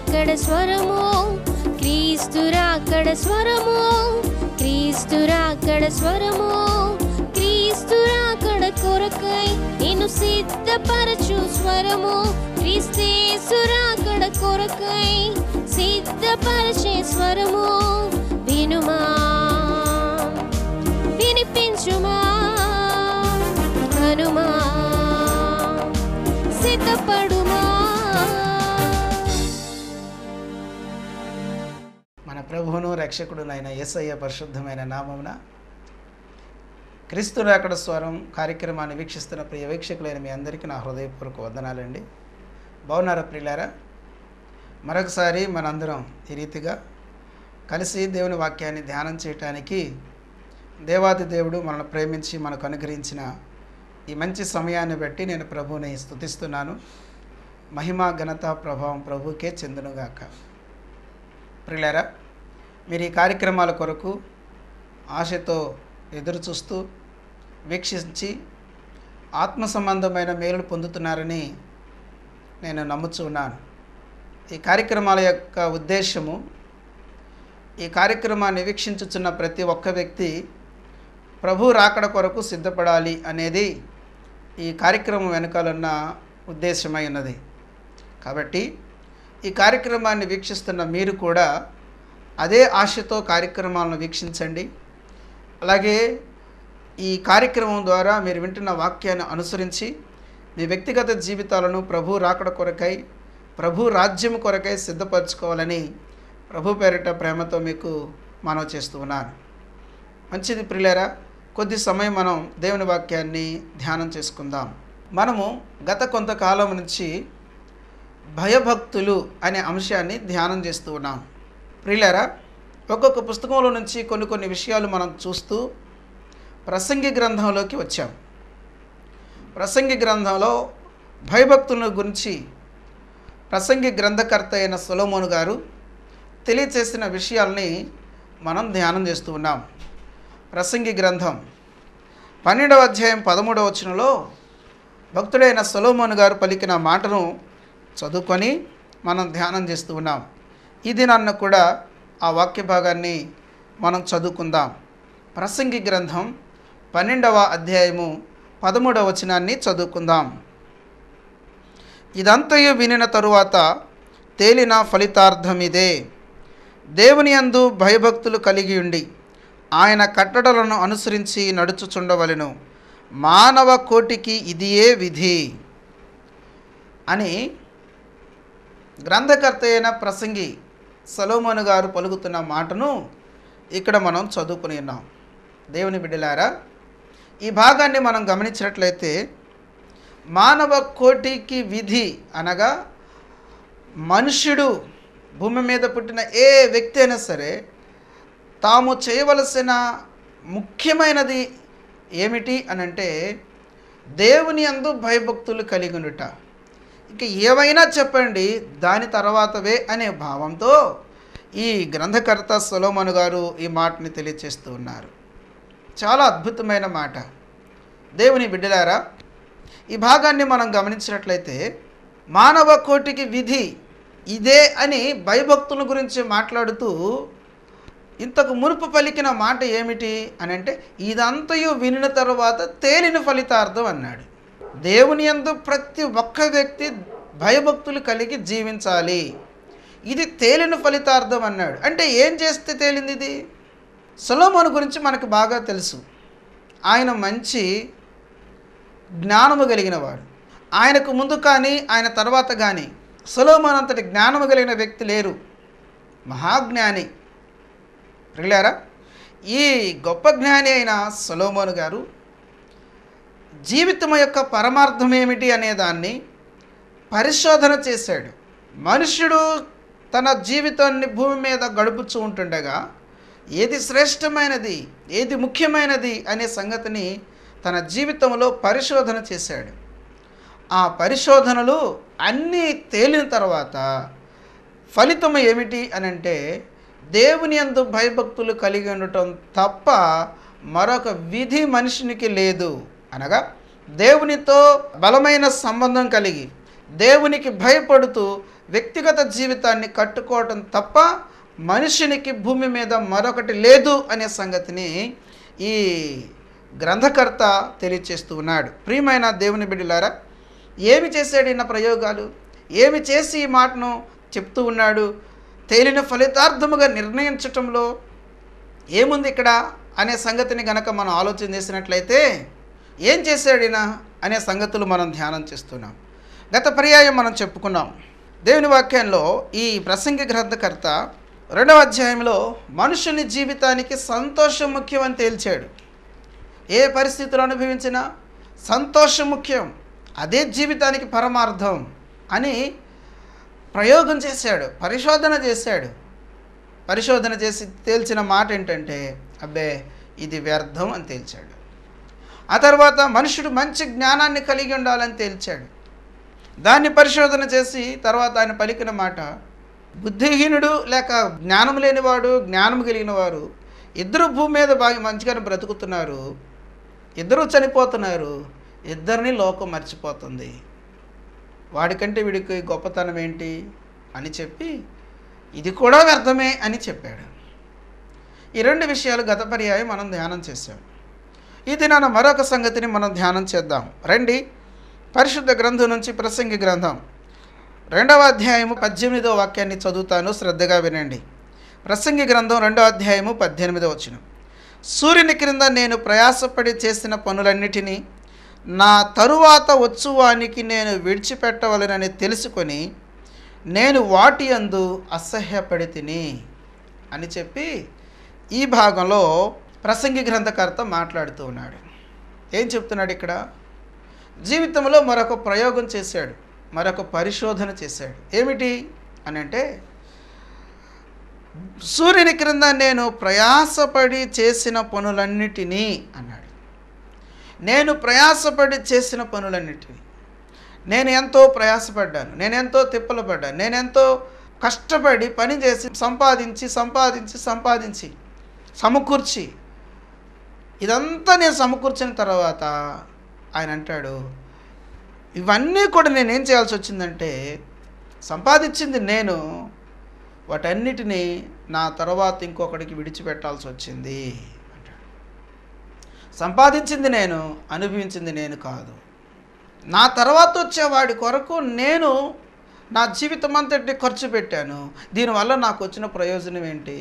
రాకడ స్వరము క్రీస్తు రాకడ స్వరము క్రీస్తు రాకడ స్వరము క్రీస్తు రాకడ కొరకై నేను సిద్ధపరచు స్వరము క్రీస్తేసు రాకడ కొరకై సిద్ధపరచే స్వరము వినుమా వినిపించుమా హనుమా సిద్ధపడుమా మన ప్రభువును రక్షకుడునైన యేసయ్య పరిశుద్ధమైన నామమున క్రీస్తు రాకడ స్వరం కార్యక్రమాన్ని వీక్షిస్తున్న ప్రియ వీక్షకులైన మీ అందరికీ నా హృదయపూర్వక వందనాలండి బాగున్నారా ప్రియులారా మరొకసారి మనందరం ఈ రీతిగా కలిసి దేవుని వాక్యాన్ని ధ్యానం చేయటానికి దేవాది దేవుడు మనల్ని ప్రేమించి మనకు అనుగ్రహించిన ఈ మంచి సమయాన్ని బట్టి నేను ప్రభువుని స్తుతిస్తున్నాను మహిమ ఘనత ప్రభావం ప్రభుకే చెందునుగాక ప్రియులారా మీరు ఈ కార్యక్రమాల కొరకు ఆశతో ఎదురు చూస్తూ వీక్షించి ఆత్మ సంబంధమైన మేలులు పొందుతున్నారని నేను నమ్ముచూ ఉన్నాను ఈ కార్యక్రమాల యొక్క ఉద్దేశము ఈ కార్యక్రమాన్ని వీక్షించుచున్న ప్రతి ఒక్క వ్యక్తి ప్రభు రాకడ కొరకు సిద్ధపడాలి అనేది ఈ కార్యక్రమం వెనుకాలన్న ఉద్దేశమై ఉన్నది కాబట్టి ఈ కార్యక్రమాన్ని వీక్షిస్తున్న మీరు కూడా అదే ఆశతో కార్యక్రమాలను వీక్షించండి అలాగే ఈ కార్యక్రమం ద్వారా మీరు వింటున్న వాక్యాన్ని అనుసరించి మీ వ్యక్తిగత జీవితాలను ప్రభు రాకడ కొరకై ప్రభు రాజ్యం కొరకై సిద్ధపరచుకోవాలని ప్రభు పేరిట ప్రేమతో మీకు మనవి చేస్తూ ఉన్నాను మంచిది ప్రియులారా కొద్ది సమయం మనం దేవుని వాక్యాన్ని ధ్యానం చేసుకుందాం మనము గత కొంతకాలం నుంచి భయభక్తులు అనే అంశాన్ని ధ్యానం చేస్తూ ఉన్నాం ప్రియులారా ఒక్కొక్క పుస్తకంలో నుంచి కొన్ని కొన్ని విషయాలు మనం చూస్తూ ప్రసంగి గ్రంథంలోకి వచ్చాం ప్రసంగి గ్రంథంలో భయభక్తుల గురించి ప్రసంగి గ్రంథకర్త అయిన సొలోమోను గారు తెలియచేసిన విషయాల్ని మనం ధ్యానం చేస్తూ ఉన్నాం ప్రసంగి గ్రంథం పన్నెండవ అధ్యాయం పదమూడవ వచనంలో భక్తుడైన సొలోమోను గారు పలికిన మాటను చదువుకొని మనం ధ్యానం చేస్తూ ఉన్నాం ఈ దినాన్న కూడా ఆ వాక్య భాగాన్ని మనం చదువుకుందాం ప్రసంగి గ్రంథం పన్నెండవ అధ్యాయము పదమూడవ వచనాన్ని చదువుకుందాం ఇదంతయు వినిన తరువాత తేలిన ఫలితార్థం ఇదే దేవుని యందు భయభక్తులు కలిగి ఉండి ఆయన కట్టడలను అనుసరించి నడుచుచుండవలెను మానవ కోటికి ఇదియే విధి అని గ్రంథకర్త అయిన ప్రసంగి సలోమోను గారు పలుకుతున్న మాటను ఇక్కడ మనం చదువుకుని ఉన్నాం దేవుని బిడ్డలారా ఈ భాగాన్ని మనం గమనించినట్లయితే మానవ కోటికి విధి అనగా మనుష్యుడు భూమి మీద పుట్టిన ఏ వ్యక్తి అయినా సరే తాము చేయవలసిన ముఖ్యమైనది ఏమిటి అని అంటే దేవుని అందు భయభక్తులు కలిగి ఉండుట ఇక ఏవైనా చెప్పండి దాని తర్వాతవే అనే భావంతో ఈ గ్రంథకర్త సొలోమను గారు ఈ మాటని తెలియచేస్తూ ఉన్నారు చాలా అద్భుతమైన మాట దేవుని బిడ్డలారా ఈ భాగాన్ని మనం గమనించినట్లయితే మానవ కోటికి విధి ఇదే అని భయభక్తుల గురించి మాట్లాడుతూ ఇంతకు మునుపు పలికిన మాట ఏమిటి అని అంటే ఇదంతయు వినిన తరువాత తేలిన ఫలితార్థం అన్నాడు దేవుని యందు ప్రతి ఒక్క వ్యక్తి భయభక్తులు కలిగి జీవించాలి ఇది తేలిన ఫలితార్థం అన్నాడు అంటే ఏం చేస్తే తేలింది ఇది సొలోమోను గురించి మనకు బాగా తెలుసు ఆయన మంచి జ్ఞానము కలిగిన వాడు ఆయనకు ముందు కానీ ఆయన తర్వాత కానీ సొలోమోన్ అంతటి జ్ఞానము కలిగిన వ్యక్తి లేరు మహాజ్ఞాని ప్రియులారా ఈ గొప్ప జ్ఞాని అయిన సొలోమోను గారు జీవితం యొక్క పరమార్థం ఏమిటి అనే దాన్ని పరిశోధన చేశాడు మనుష్యుడు తన జీవితాన్ని భూమి మీద గడుపుతూ ఉంటుండగా ఏది శ్రేష్టమైనది ఏది ముఖ్యమైనది అనే సంగతిని తన జీవితంలో పరిశోధన చేశాడు ఆ పరిశోధనలు అన్నీ తేలిన తర్వాత ఫలితం ఏమిటి అని అంటే దేవుని యందు భయభక్తులు కలిగి ఉండటం తప్ప మరొక విధి మనిషినికి లేదు అనగా దేవునితో బలమైన సంబంధం కలిగి దేవునికి భయపడుతూ వ్యక్తిగత జీవితాన్ని కట్టుకోవటం తప్ప మనుషునికి భూమి మీద మరొకటి లేదు అనే సంగతిని ఈ గ్రంథకర్త తెలియచేస్తూ ఉన్నాడు ప్రియమైన దేవుని బిడ్డలారా ఏమి చేశాడు ఈయన ప్రయోగాలు ఏమి చేసి ఈ మాటను చెప్తూ ఉన్నాడు తేలిన ఫలితార్థముగా నిర్ణయించటంలో ఏముంది ఇక్కడ అనే సంగతిని గనక మనం ఆలోచన చేసినట్లయితే ఏం చేశాడు ఈయన అనే సంగతులు మనం ధ్యానం చేస్తున్నాం గత పర్యాయం మనం చెప్పుకున్నాం దేవుని వాక్యంలో ఈ ప్రసంగి గ్రంథకర్త రెండవ అధ్యాయంలో మనుషుని జీవితానికి సంతోషం ముఖ్యం అని తేల్చాడు ఏ పరిస్థితులు అనుభవించినా సంతోషం ముఖ్యం అదే జీవితానికి పరమార్థం అని ప్రయోగం చేశాడు పరిశోధన చేశాడు పరిశోధన చేసి తేల్చిన మాట ఏంటంటే అబ్బే ఇది వ్యర్థం అని తేల్చాడు ఆ తర్వాత మనుషుడు మంచి జ్ఞానాన్ని కలిగి ఉండాలని తేల్చాడు దాన్ని పరిశోధన చేసి తర్వాత ఆయన పలికిన మాట బుద్ధిహీనుడు లేక జ్ఞానం లేనివాడు జ్ఞానం కలిగిన వారు ఇద్దరు భూమి మీద బాగా మంచిగానే బ్రతుకుతున్నారు ఇద్దరు చనిపోతున్నారు ఇద్దరిని లోకం మర్చిపోతుంది వాడికంటే వీడికి గొప్పతనం ఏంటి అని చెప్పి ఇది కూడా వ్యర్థమే అని చెప్పాడు ఈ రెండు విషయాలు గత పర్యాయం మనం ధ్యానం చేశాం ఈ దినాన మరొక సంగతిని మనం ధ్యానం చేద్దాం రండి పరిశుద్ధ గ్రంథం నుంచి ప్రసంగి గ్రంథం రెండవ అధ్యాయము పద్దెనిమిదవ వాక్యాన్ని చదువుతాను శ్రద్ధగా వినండి ప్రసంగి గ్రంథం రెండవ అధ్యాయము పద్దెనిమిదవ వచ్చిన సూర్యుని క్రింద నేను ప్రయాసపడి చేసిన పనులన్నిటినీ నా తరువాత వచ్చువానికి నేను విడిచిపెట్టవలనని తెలుసుకొని నేను వాటి అందు అసహ్యపడి తిని అని చెప్పి ఈ భాగంలో ప్రసంగి గ్రంథకర్త మాట్లాడుతూ ఉన్నాడు ఏం చెప్తున్నాడు ఇక్కడ జీవితంలో మరొక ప్రయోగం చేశాడు మరొక పరిశోధన చేశాడు ఏమిటి అని అంటే సూర్యుని క్రింద నేను ప్రయాసపడి చేసిన పనులన్నిటినీ అన్నాడు నేను ప్రయాసపడి చేసిన పనులన్నిటినీ నేను ఎంతో ప్రయాసపడ్డాను నేను ఎంతో తిప్పలు పడ్డాను నేను ఎంతో కష్టపడి పని చేసి సంపాదించి సంపాదించి సంపాదించి సమకూర్చి ఇదంతా నేను సమకూర్చిన తర్వాత ఆయన అంటాడు ఇవన్నీ కూడా నేనేం చేయాల్సి వచ్చిందంటే సంపాదించింది నేను వాటన్నిటినీ నా తర్వాత ఇంకొకడికి విడిచిపెట్టాల్సి వచ్చింది అంటాడు సంపాదించింది నేను అనుభవించింది నేను కాదు నా తర్వాత వచ్చే వాడి కొరకు నేను నా జీవితం అంతటిని ఖర్చు పెట్టాను దీనివల్ల నాకు వచ్చిన ప్రయోజనం ఏంటి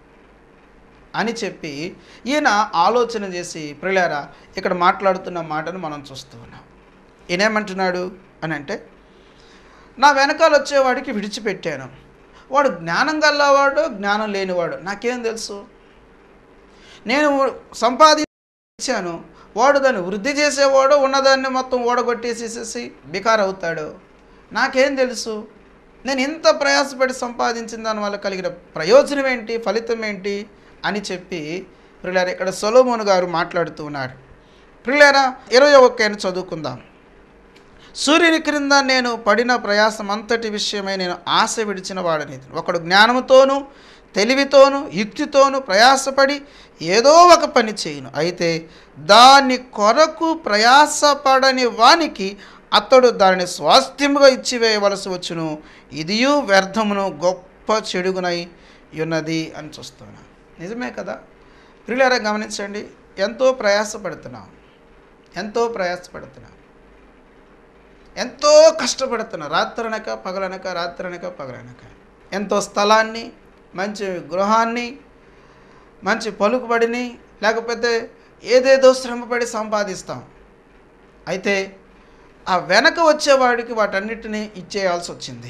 అని చెప్పి ఈయన ఆలోచన చేసి ప్రిలారా ఇక్కడ మాట్లాడుతున్న మాటను మనం చూస్తూ ఉన్నాం ఈయనేమంటున్నాడు అని అంటే నా వెనకాల వచ్చేవాడికి విడిచిపెట్టాను వాడు జ్ఞానం గల్లవాడు జ్ఞానం లేనివాడు నాకేం తెలుసు నేను సంపాదించాను వాడు దాన్ని వృద్ధి చేసేవాడు ఉన్నదాన్ని మొత్తం ఓడగొట్టేసేసేసి బికార్ అవుతాడు నాకేం తెలుసు నేను ఇంత ప్రయాసపడి సంపాదించిన దానివల్ల కలిగిన ప్రయోజనం ఏంటి ఫలితం ఏంటి అని చెప్పి ప్రిలారా ఇక్కడ సొలోమోన్ గారు మాట్లాడుతూ ఉన్నారు ప్రిలారా ఇరవై ఒక్కని చదువుకుందాం సూర్యుని క్రింద నేను పడిన ప్రయాసం అంతటి విషయమై నేను ఆశ విడిచిన వాడని ఒకడు జ్ఞానముతోనూ తెలివితోనూ యుక్తితోనూ ప్రయాసపడి ఏదో ఒక పని చేయను అయితే దాని కొరకు ప్రయాసపడని వానికి అతడు దానిని స్వాస్థ్యముగా ఇచ్చివేయవలసి వచ్చును ఇదియు వ్యర్థమును గొప్ప చెడుగునై ఉన్నది అని చూస్తున్నా నిజమే కదా ప్రియులారా గమనించండి ఎంతో ప్రయాసపడుతున్నాం ఎంతో ప్రయాసపడుతున్నాం ఎంతో కష్టపడుతున్నా రాత్రనక పగలనక రాత్రనక పగలనక ఎంతో స్థలాన్ని మంచి గృహాన్ని మంచి పలుకుబడిని లేకపోతే ఏదేదో శ్రమపడి సంపాదిస్తాం అయితే ఆ వెనక వచ్చేవాడికి వాటన్నిటిని ఇచ్చేయాల్సి వచ్చింది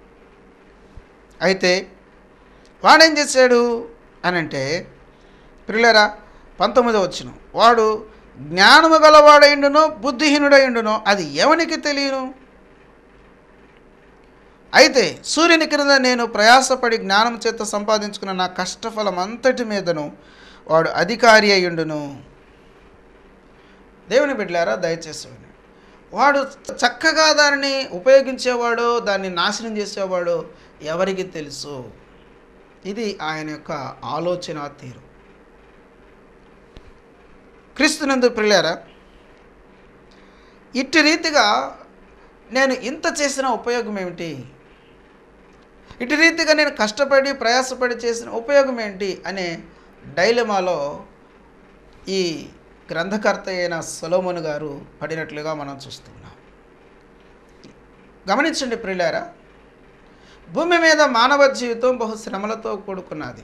అయితే వాడేం చేశాడు అని అంటే పిల్లరా పంతొమ్మిదో వచ్చిన వాడు జ్ఞానము గలవాడైండునో బుద్ధిహీనుడైండునో అది ఎవనికి తెలియను అయితే సూర్యుని క్రింద నేను ప్రయాసపడి జ్ఞానం చేత సంపాదించుకున్న నా కష్టఫలం అంతటి మీదను వాడు అధికారి అయ్యుండును దేవుని బిడ్డలారా దయచేసి వినండి. వాడు చక్కగా దానిని ఉపయోగించేవాడో దాన్ని నాశనం చేసేవాడో ఎవరికి తెలుసు ఇది ఆయన యొక్క ఆలోచన తీరు క్రీస్తునందు ప్రియులారా ఇట్టి రీతిగా నేను ఇంత చేసిన ఉపయోగం ఏమిటి ఇటు రీతిగా నేను కష్టపడి ప్రయాసపడి చేసిన ఉపయోగం ఏంటి అనే డైలమాలో ఈ గ్రంథకర్త అయిన సొలోమోను గారు పడినట్లుగా మనం చూస్తున్నాం గమనించండి ప్రియులారా భూమి మీద మానవ జీవితం బహు శ్రమలతో కూడుకున్నది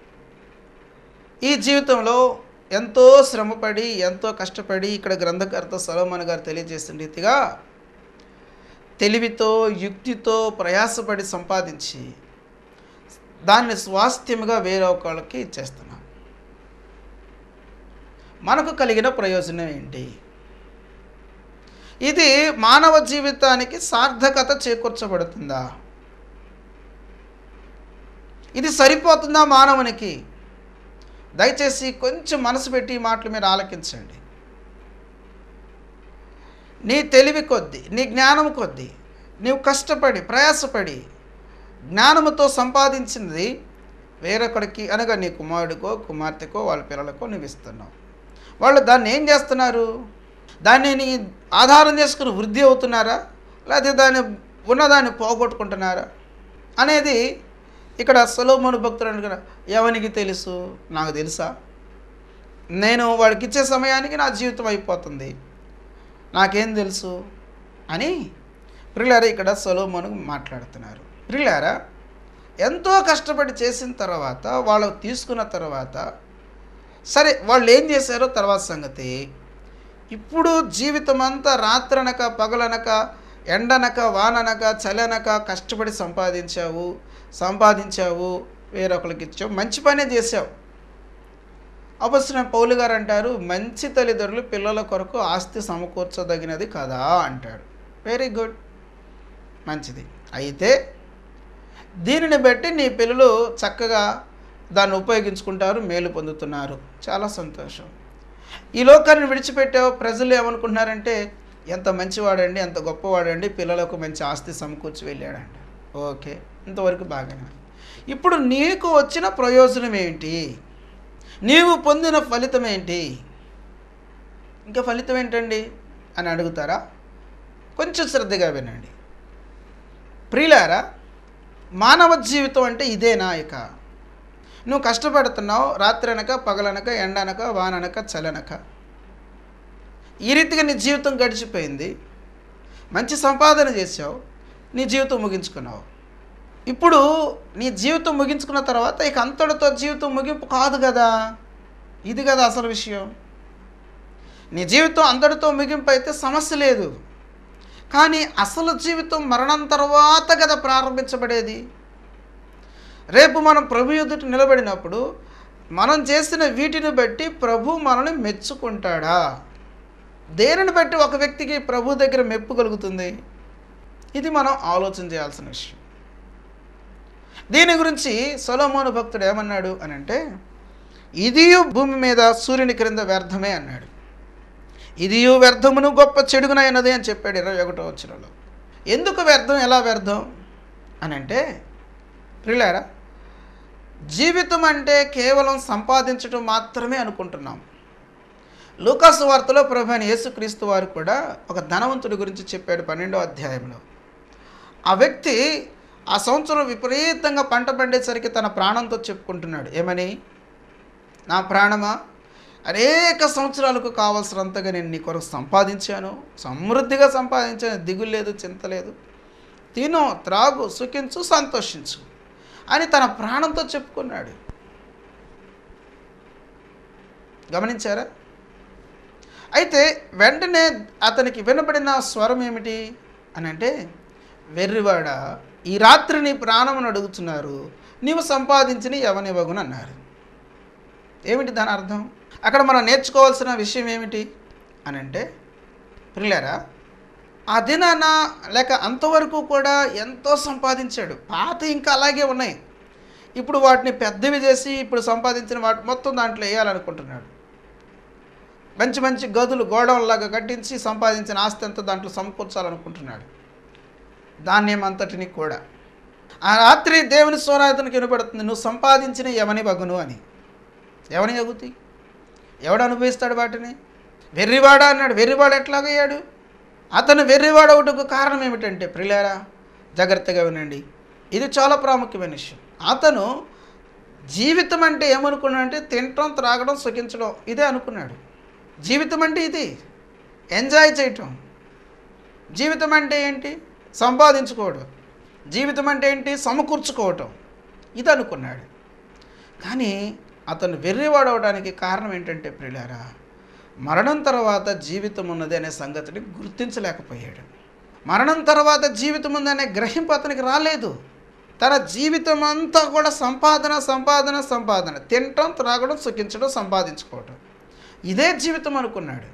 ఈ జీవితంలో ఎంతో శ్రమపడి ఎంతో కష్టపడి ఇక్కడ గ్రంథకర్త సొలోమన్ గారు తెలియజేసిన రీతిగా తెలివితో యుక్తితో ప్రయాసపడి సంపాదించి దాన్ని స్వాస్థ్యముగా వేరొకళ్ళకి ఇచ్చేస్తున్నాం మనకు కలిగిన ప్రయోజనం ఏంటి ఇది మానవ జీవితానికి సార్థకత చేకూర్చబడుతుందా ఇది సరిపోతుందా మానవునికి దయచేసి కొంచెం మనసు పెట్టి ఈ మాటలు మీరు ఆలకించండి నీ తెలివి కొద్దీ నీ జ్ఞానం కొద్దీ నీవు కష్టపడి ప్రయాసపడి జ్ఞానముతో సంపాదించినది వేరొకడికి అనగా నీ కుమారుడికో కుమార్తెకో వాళ్ళ పిల్లలకో నువ్వు ఇస్తున్నావు వాళ్ళు దాన్ని ఏం చేస్తున్నారు దాన్ని నీ ఆధారం చేసుకుని వృద్ధి అవుతున్నారా లేకపోతే దాన్ని ఉన్నదాన్ని పోగొట్టుకుంటున్నారా అనేది ఇక్కడ సొలోమోను భక్తుడు అనుకున్న ఎవనికి తెలుసు నాకు తెలుసా నేను వాడికి ఇచ్చే సమయానికి నా జీవితం అయిపోతుంది నాకేం తెలుసు అని ప్రిలారా ఇక్కడ సొలోమోను మాట్లాడుతున్నారు ప్రిలారా ఎంతో కష్టపడి చేసిన తర్వాత వాళ్ళు తీసుకున్న తర్వాత సరే వాళ్ళు ఏం చేశారో తర్వాత సంగతి ఇప్పుడు జీవితం అంతా రాత్రనక పగలనక ఎండనక వాననక చలనక కష్టపడి సంపాదించావు సంపాదించావు వేరొకరికి ఇచ్చావు మంచి పనే చేసావు అపస్తున్న పౌలు గారు అంటారు మంచి తల్లిదండ్రులు పిల్లల కొరకు ఆస్తి సమకూర్చదగినది కదా అంటాడు వెరీ గుడ్ మంచిది అయితే దీనిని బట్టి నీ పిల్లలు చక్కగా దాన్ని ఉపయోగించుకుంటారు మేలు పొందుతున్నారు చాలా సంతోషం ఈ లోకాన్ని విడిచిపెట్టావు ప్రజలు ఏమనుకుంటున్నారంటే ఎంత మంచివాడండి ఎంత గొప్పవాడండి పిల్లలకు మంచి ఆస్తి సమకూర్చి వెళ్ళాడండి ఓకే ఇంతవరకు బాగానే ఉంది. ఇప్పుడు నీకు వచ్చిన ప్రయోజనం ఏంటి నీవు పొందిన ఫలితం ఏంటి ఇంకా ఫలితం ఏంటండి అని అడుగుతారా కొంచెం శ్రద్ధగా వినండి ప్రియులారా మానవ జీవితం అంటే ఇదేనా ఇక నువ్వు కష్టపడుతున్నావు రాత్రి అనక పగలనక ఎండనక వాననక చలనక ఈ రీతిగా నీ జీవితం గడిచిపోయింది మంచి సంపాదన చేసావు నీ జీవితం ముగించుకున్నావు ఇప్పుడు నీ జీవితం ముగించుకున్న తర్వాత ఇక అంతటితో జీవితం ముగింపు కాదు కదా ఇది కదా అసలు విషయం నీ జీవితం అంతటితో ముగింపు అయితే సమస్య లేదు కానీ అసలు జీవితం మరణం తర్వాత కదా ప్రారంభించబడేది రేపు మనం ప్రభు ఎదుట నిలబడినప్పుడు మనం చేసిన వీటిని బట్టి ప్రభు మనల్ని మెచ్చుకుంటాడా దేనిని బట్టి ఒక వ్యక్తికి ప్రభు దగ్గర మెప్పు కలుగుతుంది ఇది మనం ఆలోచన చేయాల్సిన విషయం దీని గురించి సొలోమోను భక్తుడు ఏమన్నాడు అని అంటే ఇదియు భూమి మీద సూర్యుని క్రింద వ్యర్థమే అన్నాడు ఇదియు వ్యర్థమును గొప్ప చెడుగునైనది అని చెప్పాడు ఇరవై ఒకటో వచ్చినలో ఎందుకు వ్యర్థం ఎలా వ్యర్థం అని అంటే ప్రిలారా జీవితం అంటే కేవలం సంపాదించడం మాత్రమే అనుకుంటున్నాం లూకాసు వార్తలో ప్రభు అయిన యేసుక్రీస్తు వారు కూడా ఒక ధనవంతుడి గురించి చెప్పాడు పన్నెండో అధ్యాయంలో ఆ వ్యక్తి ఆ సంవత్సరం విపరీతంగా పంట పండేసరికి తన ప్రాణంతో చెప్పుకుంటున్నాడు ఏమని నా ప్రాణమా అనేక సంవత్సరాలకు కావాల్సినంతగా నేను నీ కొరకు సంపాదించాను సమృద్ధిగా సంపాదించాను దిగులు లేదు చింత లేదు తిను త్రాగు సుఖించు సంతోషించు అని తన ప్రాణంతో చెప్పుకున్నాడు గమనించారా అయితే వెంటనే అతనికి వినబడిన స్వరం ఏమిటి అని అంటే వెర్రివాడ ఈ రాత్రి నీ ప్రాణమును అడుగుతున్నారు నీవు సంపాదించిన ఎవనివ్వగును అన్నారు ఏమిటి దాని అర్థం అక్కడ మనం నేర్చుకోవాల్సిన విషయం ఏమిటి అని అంటే ప్రిల్లరా ఆ దినాన లేక అంతవరకు కూడా ఎంతో సంపాదించాడు పాత ఇంకా అలాగే ఉన్నాయి ఇప్పుడు వాటిని పెద్దవి చేసి ఇప్పుడు సంపాదించిన వాటి మొత్తం దాంట్లో వేయాలనుకుంటున్నాడు మంచి మంచి గదులు గోడౌన్లాగా కట్టించి సంపాదించిన ఆస్తి అంతా దాంట్లో సమకూర్చాలనుకుంటున్నాడు ధాన్యం అంతటిని కూడా ఆ రాత్రి దేవుని స్వరాయతనికి వినపడుతుంది నువ్వు సంపాదించిన యమని బగును అని ఎవని ఎగుతి ఎవడు అనుభవిస్తాడు వాటిని వెర్రివాడ అన్నాడు వెర్రివాడు ఎట్లాగయ్యాడు అతను వెర్రివాడవుటకు కారణం ఏమిటంటే ప్రిలారా జాగ్రత్తగా వినండి ఇది చాలా ప్రాముఖ్యమైన విషయం అతను జీవితం అంటే ఏమనుకున్నాడంటే తినటం త్రాగడం సుఖించడం ఇదే అనుకున్నాడు జీవితం అంటే ఇది ఎంజాయ్ చేయటం జీవితం అంటే ఏంటి సంపాదించుకోవడం జీవితం అంటే ఏంటి సమకూర్చుకోవటం ఇది అనుకున్నాడు కానీ అతను వెర్రివాడవడానికి కారణం ఏంటంటే ప్రియులారా మరణం తర్వాత జీవితం ఉన్నది అనే సంగతిని గుర్తించలేకపోయాడు మరణం తర్వాత జీవితం ఉందనే గ్రహింపు అతనికి రాలేదు తన జీవితం అంతా కూడా సంపాదన సంపాదన సంపాదన తినటం త్రాగడం సుఖించడం సంపాదించుకోవటం ఇదే జీవితం అనుకున్నాడు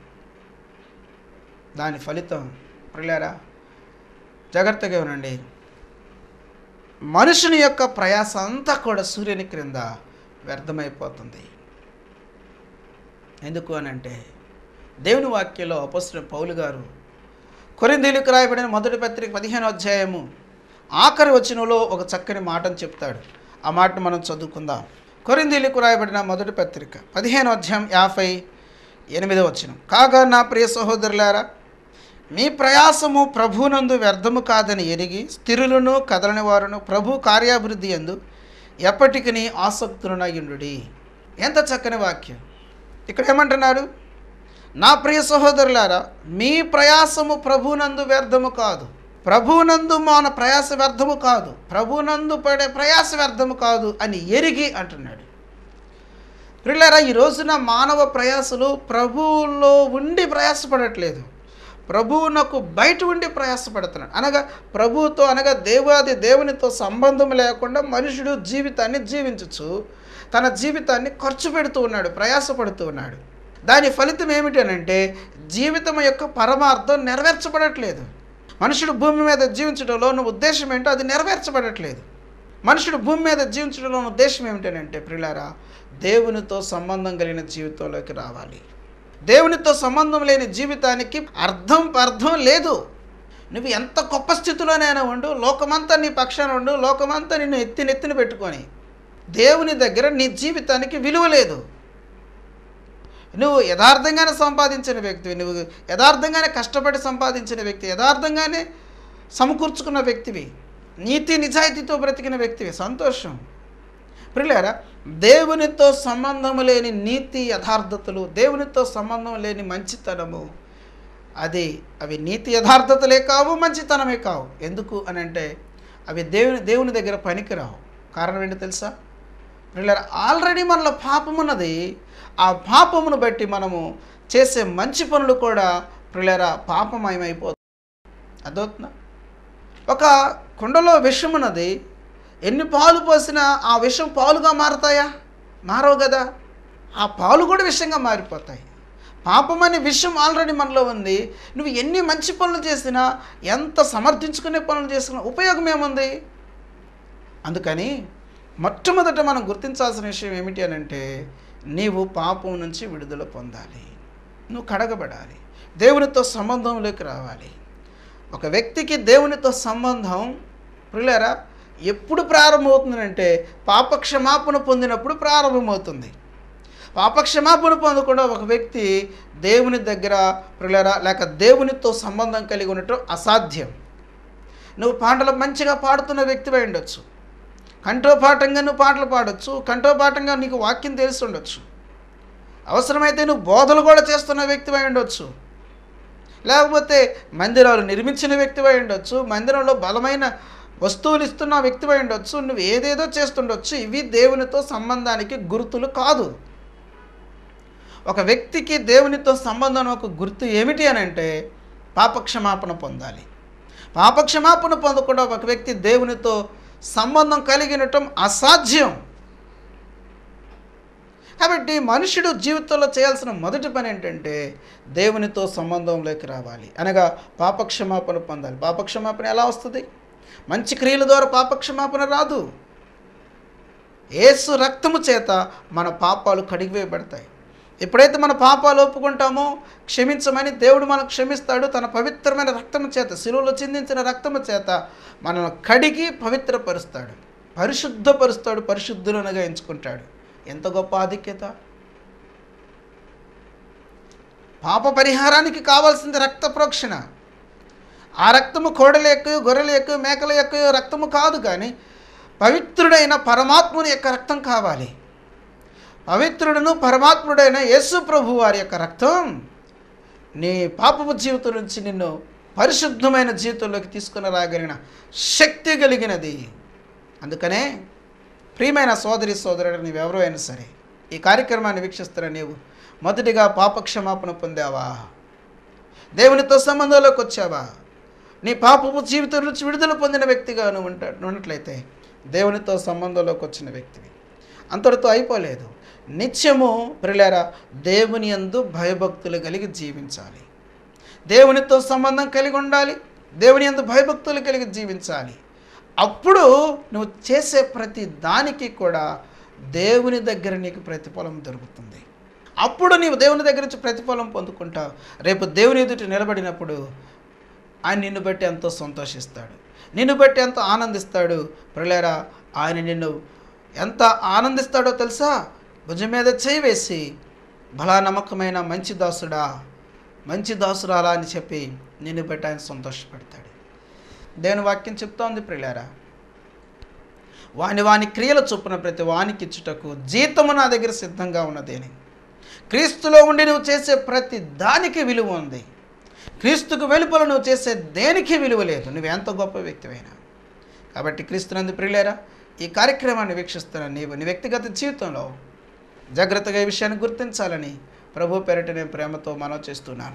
దాని ఫలితం ప్రియులారా జాగ్రత్తగా వినండి మనుషుని యొక్క ప్రయాస అంతా కూడా సూర్యుని క్రింద వ్యర్థమైపోతుంది ఎందుకు అని అంటే దేవుని వాక్యంలో అపస్తున్న పౌలు గారు కొరిందీలకు రాయబడిన మొదటి పత్రిక పదిహేను అధ్యాయము ఆఖరి వచనంలో ఒక చక్కని మాటను చెప్తాడు ఆ మాటను మనం చదువుకుందాం కొరిందీలకు రాయబడిన మొదటి పత్రిక పదిహేను అధ్యాయం యాభై ఎనిమిదో వచనం కాగా నా ప్రియ సహోదరులారా మీ ప్రయాసము ప్రభునందు వ్యర్థము కాదని ఎరిగి స్థిరులను కదలని వారును ప్రభు కార్యాభివృద్ధి ఎందు ఎప్పటికీ ఆసక్తులనయుండు ఎంత చక్కని వాక్యం ఇక్కడ ఏమంటున్నారు నా ప్రియ సహోదరులారా మీ ప్రయాసము ప్రభునందు వ్యర్థము కాదు ప్రభునందు మన ప్రయాస వ్యర్థము కాదు ప్రభునందు పడే ప్రయాస వ్యర్థము కాదు అని ఎరిగి అంటున్నాడు ప్రిల్లరా ఈ రోజున మానవ ప్రయాసలు ప్రభువులో ఉండి ప్రయాసపడట్లేదు ప్రభువునకు బయట ఉండి ప్రయాసపడుతున్నాడు అనగా ప్రభువుతో అనగా దేవాది దేవునితో సంబంధం లేకుండా మనుషుడు జీవితాన్ని జీవించచ్చు తన జీవితాన్ని ఖర్చు పెడుతూ ఉన్నాడు ప్రయాసపడుతూ ఉన్నాడు దాని ఫలితం ఏమిటి అని అంటే జీవితం యొక్క పరమార్థం నెరవేర్చబడట్లేదు మనుషుడు భూమి మీద జీవించడంలో ఉన్న ఉద్దేశం ఏంటో అది నెరవేర్చబడట్లేదు మనుషుడు భూమి మీద జీవించడంలో ఉన్న ఉద్దేశం ఏమిటనంటే ప్రిలారా దేవునితో సంబంధం కలిగిన జీవితంలోకి రావాలి దేవునితో సంబంధం లేని జీవితానికి అర్థం అర్థం లేదు నువ్వు ఎంత గొప్ప స్థితిలోనైనా ఉండు లోకమంతా నీ పక్షాన ఉండు లోకమంతా నిన్ను ఎత్తి నెత్తిన పెట్టుకొని దేవుని దగ్గర నీ జీవితానికి విలువ లేదు నువ్వు యథార్థంగానే సంపాదించిన వ్యక్తివి నువ్వు యథార్థంగానే కష్టపడి సంపాదించిన వ్యక్తి యథార్థంగానే సమకూర్చుకున్న వ్యక్తివి నీతి నిజాయితీతో బ్రతికిన వ్యక్తివి సంతోషం ప్రియులారా దేవునితో సంబంధం లేని నీతి యథార్థతలు దేవునితో సంబంధం లేని మంచితనము అది అవి నీతి యథార్థతలే కావు మంచితనమే కావు ఎందుకు అని అంటే అవి దేవుని దేవుని దగ్గర పనికిరావు కారణం ఏంటో తెలుసా ప్రియులారా ఆల్రెడీ మనలో పాపం ఉన్నది ఆ పాపమును బట్టి మనము చేసే మంచి పనులు కూడా ప్రియులారా పాపమయమైపోతుంది అదవుతుందా ఒక కుండలో విషం ఉన్నది ఎన్ని పాలు పోసినా ఆ విషం పాలుగా మారతాయా మారవు కదా ఆ పాలు కూడా విషంగా మారిపోతాయి పాపం అనే విషయం ఆల్రెడీ మనలో ఉంది నువ్వు ఎన్ని మంచి పనులు చేసినా ఎంత సమర్థించుకునే పనులు చేసినా ఉపయోగం ఏముంది అందుకని మొట్టమొదట మనం గుర్తించాల్సిన విషయం ఏమిటి అని అంటే నీవు పాపం నుంచి విడుదల పొందాలి నువ్వు కడగబడాలి దేవునితో సంబంధంలోకి రావాలి ఒక వ్యక్తికి దేవునితో సంబంధం ప్రియులారా ఎప్పుడు ప్రారంభమవుతుందంటే పాపక్షమాపణ పొందినప్పుడు ప్రారంభమవుతుంది పాపక్షమాపణ పొందకుండా ఒక వ్యక్తి దేవుని దగ్గర ప్రియులారా లేక దేవునితో సంబంధం కలిగి ఉండటం అసాధ్యం నువ్వు పాటలు మంచిగా పాడుతున్న వ్యక్తివై ఉండొచ్చు కంఠోపాఠంగా నువ్వు పాటలు పాడొచ్చు కంఠోపాఠంగా నీకు వాక్యం తెలిసి ఉండొచ్చు అవసరమైతే నువ్వు బోధలు కూడా చేస్తున్న వ్యక్తివై ఉండొచ్చు లేకపోతే మందిరాలు నిర్మించిన వ్యక్తివై ఉండొచ్చు మందిరంలో బలమైన వస్తువులు ఇస్తున్న వ్యక్తివై ఉండొచ్చు నువ్వు ఏదేదో చేస్తుండొచ్చు ఇవి దేవునితో సంబంధానికి గుర్తులు కాదు ఒక వ్యక్తికి దేవునితో సంబంధం ఒక గుర్తు ఏమిటి అని అంటే పాపక్షమాపణ పొందాలి పాపక్షమాపణ పొందకుండా ఒక వ్యక్తి దేవునితో సంబంధం కలిగినటం అసాధ్యం కాబట్టి మనుషుడు జీవితంలో చేయాల్సిన మొదటి పని ఏంటంటే దేవునితో సంబంధంలోకి రావాలి అనగా పాపక్షమాపణ పొందాలి పాపక్షమాపణ ఎలా వస్తుంది మంచి క్రియల ద్వారా పాపక్షమాపణ రాదు ఏసు రక్తము చేత మన పాపాలు కడిగివేయబడతాయి ఎప్పుడైతే మన పాపాలు ఒప్పుకుంటామో క్షమించమని దేవుడు మనకు క్షమిస్తాడు తన పవిత్రమైన రక్తము చేత శిలువలో చిందించిన రక్తము చేత మనల్ని కడిగి పవిత్రపరుస్తాడు పరిశుద్ధపరుస్తాడు పరిశుద్ధులనుగా ఎంచుకుంటాడు ఎంత గొప్ప ఆధిక్యత పాప పరిహారానికి కావాల్సింది రక్త ప్రోక్షణ ఆ రక్తము కోడల యొక్క గొర్రెల యొక్క మేకల యొక్క రక్తము కాదు కానీ పవిత్రుడైన పరమాత్ముని యొక్క రక్తం కావాలి పవిత్రుడును పరమాత్ముడైన యేసు ప్రభు వారి యొక్క రక్తం నీ పాపపు జీవితం నుంచి నిన్ను పరిశుద్ధమైన జీవితంలోకి తీసుకుని రాగలిగిన శక్తి కలిగినది అందుకనే ప్రియమైన సోదరి సోదరుడు నీవెవరో అయినా సరే ఈ కార్యక్రమాన్ని వీక్షిస్తున్న నీవు మొదటిగా పాపక్షమాపణ పొందావా దేవునితో సంబంధంలోకి వచ్చావా నీ పాపపు జీవితం నుంచి విడుదల పొందిన వ్యక్తిగా నువ్వు ఉంటా ఉన్నట్లయితే దేవునితో సంబంధంలోకి వచ్చిన వ్యక్తివి అంతటితో అయిపోలేదు నిత్యము ప్రిలేరా దేవుని యందు భయభక్తులు కలిగి జీవించాలి దేవునితో సంబంధం కలిగి ఉండాలి దేవుని యందు భయభక్తులు కలిగి జీవించాలి అప్పుడు నువ్వు చేసే ప్రతి దానికి కూడా దేవుని దగ్గర నీకు ప్రతిఫలం దొరుకుతుంది అప్పుడు నీవు దేవుని దగ్గర నుంచి ప్రతిఫలం పొందుకుంటావు రేపు దేవుని ఎదుటి నిలబడినప్పుడు ఆయన నిన్ను బట్టి ఎంతో సంతోషిస్తాడు నిన్ను బట్టి ఎంతో ఆనందిస్తాడు ప్రలేరా ఆయన నిన్ను ఎంత ఆనందిస్తాడో తెలుసా భుజం మీద చేయి వేసి బలా నమ్మకమైన మంచి దాసుడా మంచి దాసురాలా అని చెప్పి నిన్ను బట్టి ఆయన సంతోషపెడతాడు దేవుని వాక్యం చెప్తోంది ప్రియులారా వాని వాని క్రియల చొప్పున ప్రతి వానికి ఇచ్చుటకు జీతము నా దగ్గర సిద్ధంగా ఉన్నదేని క్రీస్తులో ఉండి నువ్వు చేసే ప్రతి దానికి విలువ ఉంది క్రీస్తుకు వెలుపల నువ్వు చేసే దేనికి విలువ లేదు నువ్వు ఎంత గొప్ప వ్యక్తివైనా కాబట్టి క్రీస్తునందు ప్రియులేరా ఈ కార్యక్రమాన్ని వీక్షిస్తున్న నీవు నీ వ్యక్తిగత జీవితంలో జాగ్రత్తగా ఈ విషయాన్ని గుర్తించాలని ప్రభు పేరిట నేను ప్రేమతో మనవి చేస్తున్నాను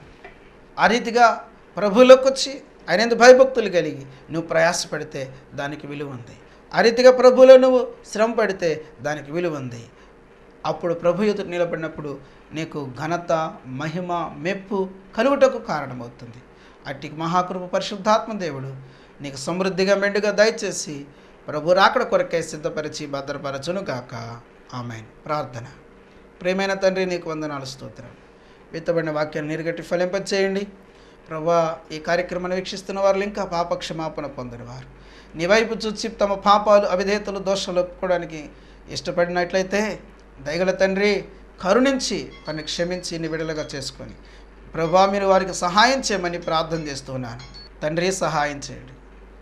ఆ రీతిగా ప్రభువులోకి వచ్చి ఆయన ఎందు భయభక్తులు కలిగి నువ్వు ప్రయాసపడితే దానికి విలువ ఉంది ఆ రీతిగా ప్రభువులో నువ్వు శ్రమ పడితే దానికి విలువ ఉంది అప్పుడు ప్రభు ఎదుట నిలబడినప్పుడు నీకు ఘనత మహిమ మెప్పు కలుగుటకు కారణమవుతుంది అట్టి మహాకృప పరిశుద్ధాత్మ దేవుడు నీకు సమృద్ధిగా మెండుగా దయచేసి ప్రభు రాకడ కొరకై సిద్ధపరిచి భద్రపరచును గాక ఆమెన్ ప్రార్థన ప్రేమైన తండ్రి నీకు వందనాలు స్తోత్రం విత్తబడిన వాక్యాన్ని నీరుగట్టి ఫలింపచేయండి ప్రభా ఈ కార్యక్రమాన్ని వీక్షిస్తున్న వారు ఇంకా పాప క్షమాపణ పొందిన వారు నీ వైపు చూచి తమ పాపాలు అవిధేయతలు దోషాలు ఒప్పుకోవడానికి ఇష్టపడినట్లయితే దయగల తండ్రి కరుణించి తను క్షమించి నీ విడుదలగా చేసుకొని ప్రభా మీరు వారికి సహాయం చేయమని ప్రార్థన చేస్తున్నాను తండ్రి సహాయం చేయండి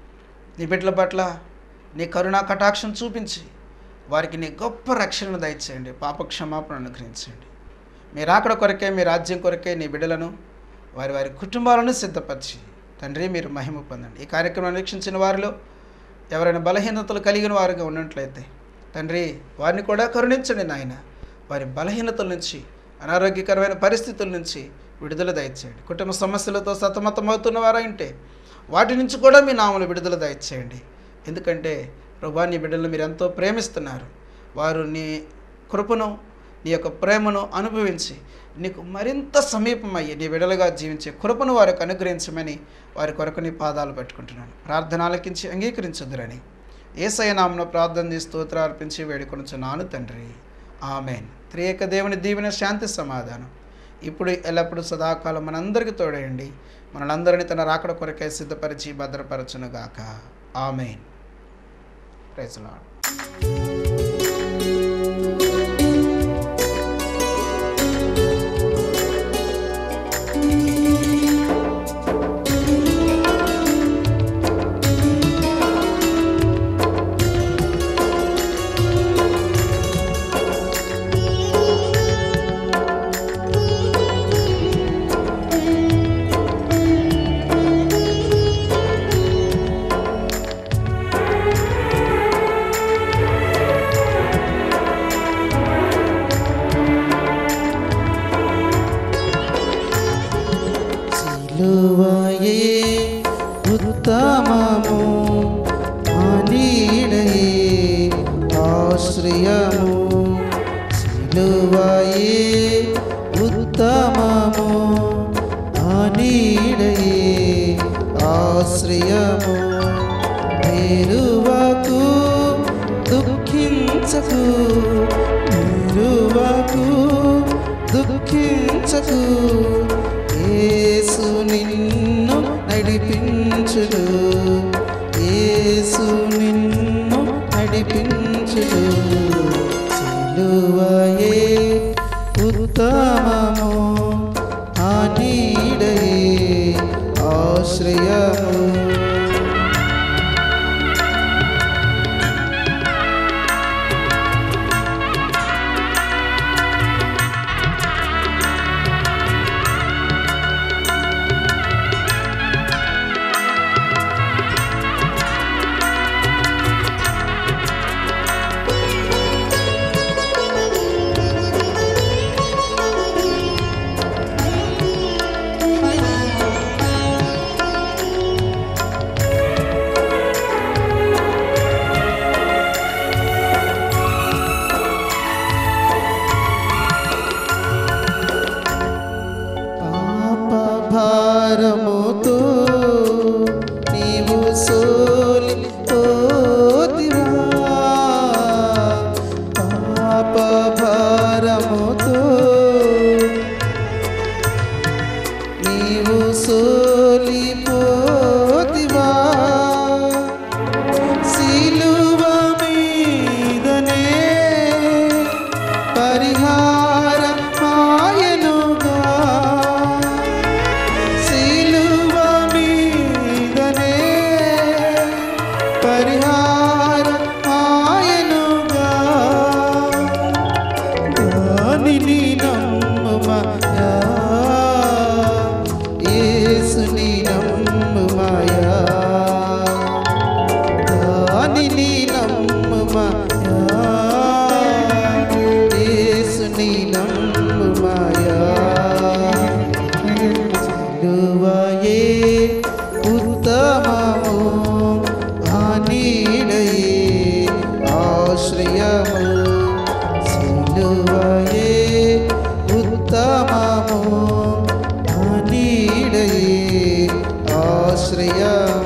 నీ బిడ్డల పట్ల నీ కరుణా కటాక్షం చూపించి వారికి నీ గొప్ప రక్షణను దయచేయండి పాప క్షమాపణ అనుగ్రహించండి మీ రాకడ కొరకే మీ రాజ్యం కొరకే నీ బిడ్డలను వారి వారి కుటుంబాలను సిద్ధపరిచి తండ్రి మీరు మహిమ పొందండి ఈ కార్యక్రమాన్ని వీక్షించిన వారిలో ఎవరైనా బలహీనతలు కలిగిన వారుగా ఉన్నట్లయితే తండ్రి వారిని కూడా కరుణించండి నాయన వారి బలహీనతల నుంచి అనారోగ్యకరమైన పరిస్థితుల నుంచి విడుదల దయచేయండి కుటుంబ సమస్యలతో సతమతమవుతున్న వారైంటే వాటి నుంచి కూడా మీ నామలు విడుదల దయచేయండి ఎందుకంటే ప్రభా నీ బిడ్డలను మీరు ఎంతో ప్రేమిస్తున్నారు వారు నీ కృపను నీ యొక్క ప్రేమను అనుభవించి నీకు మరింత సమీపమయ్యి నీ విడలుగా జీవించే కృపను వారికి అనుగ్రహించమని వారి కొరకు నీ పాదాలు పెట్టుకుంటున్నాను ప్రార్థన ఆలకించి అంగీకరించొద్దురని ఏసయ నామను ప్రార్థన చేసి స్తోత్రాలు అర్పించి వేడుకొనుచున్నాను తండ్రి ఆమెన్ త్రియేక దేవుని దీవెన శాంతి సమాధానం ఇప్పుడు ఎల్లప్పుడూ సదాకాలం మనందరికీ తోడేయండి మనలందరినీ తన రాకడ కొరకై సిద్ధపరిచి భద్రపరచునుగాక ఆమెన్ ప్రైజ్ లార్డ్ సిలువయే ఉత్తమము అనిడయే ఆశ్రయము సిలువయే ఉత్తమము అనిడయే ఆశ్రయము మేరువకు దుఃఖించకు మేరువకు దుఃఖించకు యేసు నిన్ను నడిపించును యేసు నిన్ను నడిపించును సిలువయే ఉత్తమము ఆ నీడయే ఆశ్రయము ఆశ్రయము సిలువయే ఉత్తమము ఆ నీడయే ఆశ్రయము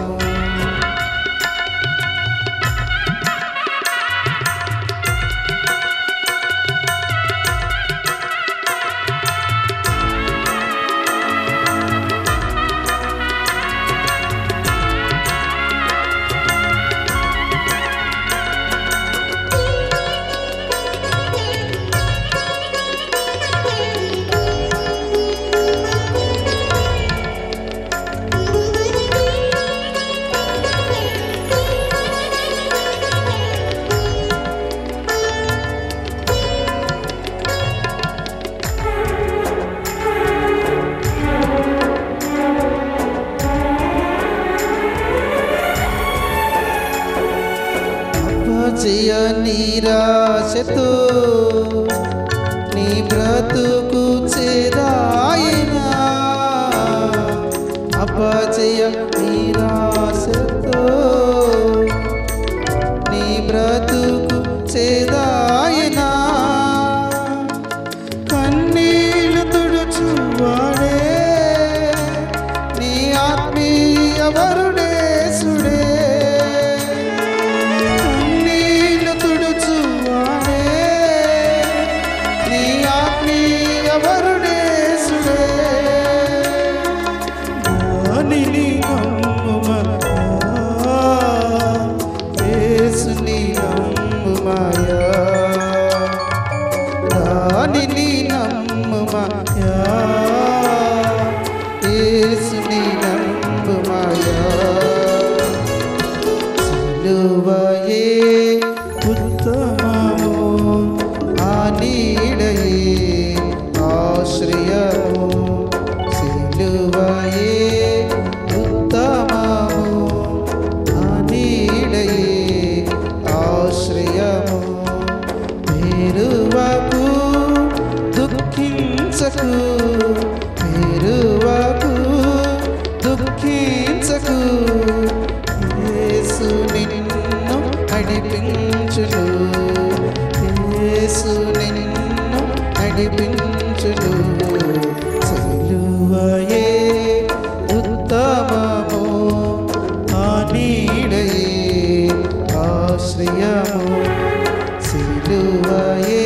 అపజయ నిరాశతో నీ బ్రతుకు చేదాయినా అపజయ నిరాశతో నీ బ్రతుకు చేదాయినా కన్నీళ్ళు తుడుచువాడే నీ ఆత్మీయ వరుడేసుడే కన్నీళ్ళు తుడుచువాడే నీ ఆత్మీయ వరుడేసుడే దానిని నమ్ముమయా యేసుని నమ్ముమయా దానిని నమ్ముమయా యేసుని నమ్ముమయా సిలువయే ఉత్తమము ఆ నీడయే ఆశ్రయము సిలువయే ఉత్తమము ఆ నీడయే ఆశ్రయము పేరువకు దుఃఖించకు పేరువకు దుఃఖించకు యేసు నిన్ను నడిపించును యేసు నిన్ను నడిపించును సిలువయే ఉత్తమము ఆ నీడయే ఆశ్రయము సిలువయే